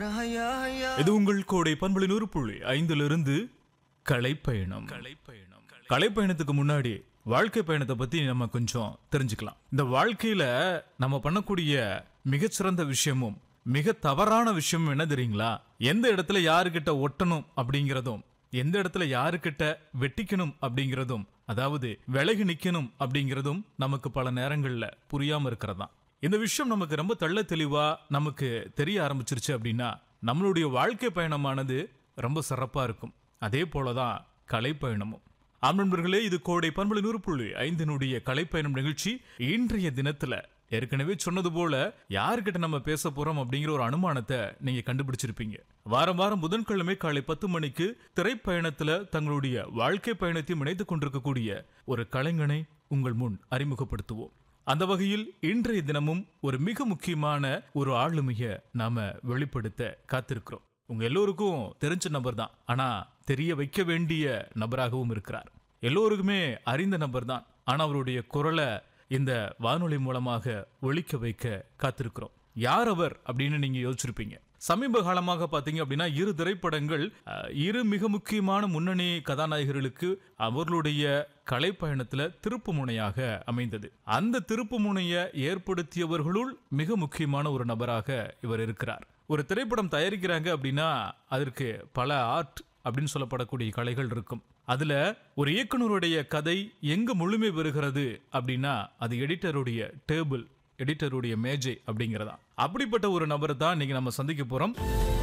இது உங்கள் கோடை பண்புலி நூறு புள்ளி ஐந்திலிருந்து கலைப்பயணம் கலைப்பயணம் கலைப்பயணத்துக்கு முன்னாடி வாழ்க்கை பயணத்தை பத்தி நம்ம கொஞ்சம் தெரிஞ்சுக்கலாம் இந்த வாழ்க்கையில நம்ம பண்ணக்கூடிய மிகச்சிறந்த விஷயமும் மிக தவறான விஷயமும் என்ன தெரியுங்களா எந்த இடத்துல யாருக்கிட்ட ஒட்டணும் அப்படிங்கிறதும் எந்த இடத்துல யாருக்கிட்ட வெட்டிக்கணும் அப்படிங்கிறதும் அதாவது விலகி நிக்கணும் அப்படிங்கிறதும் நமக்கு பல நேரங்கள்ல புரியாம இருக்கிறதாம் இந்த விஷயம் நமக்கு ரொம்ப தெள்ள தெளிவா நமக்கு தெரிய ஆரம்பிச்சிருச்சு அப்படின்னா நம்மளுடைய வாழ்க்கை பயணமானது ரொம்ப சிறப்பா இருக்கும் அதே போலதான் கலைப்பயணமும் ஆம் நண்பர்களே இது கோடை பண்புல நூறு புள்ளி ஐந்தினுடைய கலைப்பயணம் நிகழ்ச்சி இன்றைய தினத்துல ஏற்கனவே சொன்னது போல யாருக்கிட்ட நம்ம பேச போறோம் அப்படிங்கிற ஒரு அனுமானத்தை நீங்க கண்டுபிடிச்சிருப்பீங்க வாரம் வாரம் புதன்கிழமை காலை பத்து மணிக்கு திரைப்பயணத்துல தங்களுடைய வாழ்க்கை பயணத்தையும் இணைத்துக் கொண்டிருக்கக்கூடிய ஒரு கலைஞனை உங்கள் முன் அறிமுகப்படுத்துவோம் அந்த வகையில் இன்றைய தினமும் ஒரு மிக முக்கியமான ஒரு ஆளுமைய நாம வெளிப்படுத்த காத்திருக்கிறோம் உங்க எல்லோருக்கும் தெரிஞ்ச நபர் தான் ஆனா தெரிய வைக்க வேண்டிய நபராகவும் இருக்கிறார் எல்லோருக்குமே அறிந்த நபர் தான் ஆனா அவருடைய குரலை இந்த வானொலி மூலமாக ஒழிக்க வைக்க காத்திருக்கிறோம் யார் அவர் அப்படின்னு நீங்க யோசிச்சிருப்பீங்க சமீப காலமாக பாத்தீங்க அப்படின்னா இரு திரைப்படங்கள் அஹ், இரு மிக முக்கியமான முன்னணி கதாநாயகர்களுக்கு அவர்களுடைய கலைப்பயணத்துல திருப்பு முனையாக அமைந்தது அந்த திருப்பு முனையை ஏற்படுத்தியவர்களுள் மிக முக்கியமான ஒரு நபராக இவர் இருக்கிறார் ஒரு திரைப்படம் தயாரிக்கிறாங்க அப்படின்னா அதற்கு பல ஆர்ட் அப்படின்னு சொல்லப்படக்கூடிய கலைகள் இருக்கும் அதுல ஒரு இயக்குனருடைய கதை எங்க முழுமை பெறுகிறது அப்படின்னா அது எடிட்டருடைய டேபிள் எடிட்டருடைய மேஜை அப்படிங்கிறதா அப்படிப்பட்ட ஒரு நபரை தான் இன்னைக்கு நம்ம சந்திக்க போறோம்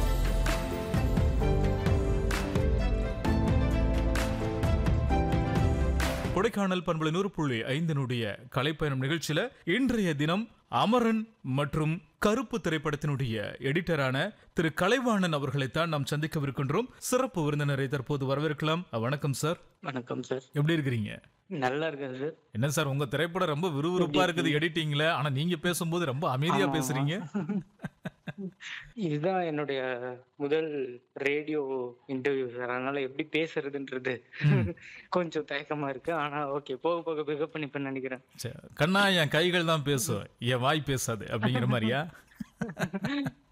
கொடைக்கானல் பண்புல நூறு புள்ளி ஐந்தினுடைய கலைப்பயணம் நிகழ்ச்சியில இன்றைய தினம் அமரன் மற்றும் கருப்பு திரைப்படத்தினுடைய எடிட்டரான திரு கலைவாணன் அவர்களைத்தான் நாம் சந்திக்கவிருக்கின்றோம் சிறப்பு விருந்தினரை தற்போது வரவேற்கலாம் வணக்கம் சார் வணக்கம் சார் எப்படி இருக்கிறீங்க நல்லா இருக்கேன் சார் என்ன சார் உங்க திரைப்படம் ரொம்ப விறுவிறுப்பா இருக்குது எடிட்டிங்ல ஆனா நீங்க பேசும்போது ரொம்ப அமைதியா ஆமா. பேசுறீங்க இதுதான் என்னுடைய முதல் ரேடியோ இன்டர்வியூ சார் அதனால எப்படி பேசுறதுன்றது கொஞ்சம் தயக்கமா இருக்கு ஆனா ஓகே போக போக பிகப் பண்ணிப்பேன்னு நினைக்கிறேன் சரி, கண்ணா என் கைகள் தான் பேசும் என் வாய் பேசாது அப்படிங்கிற மாதிரியா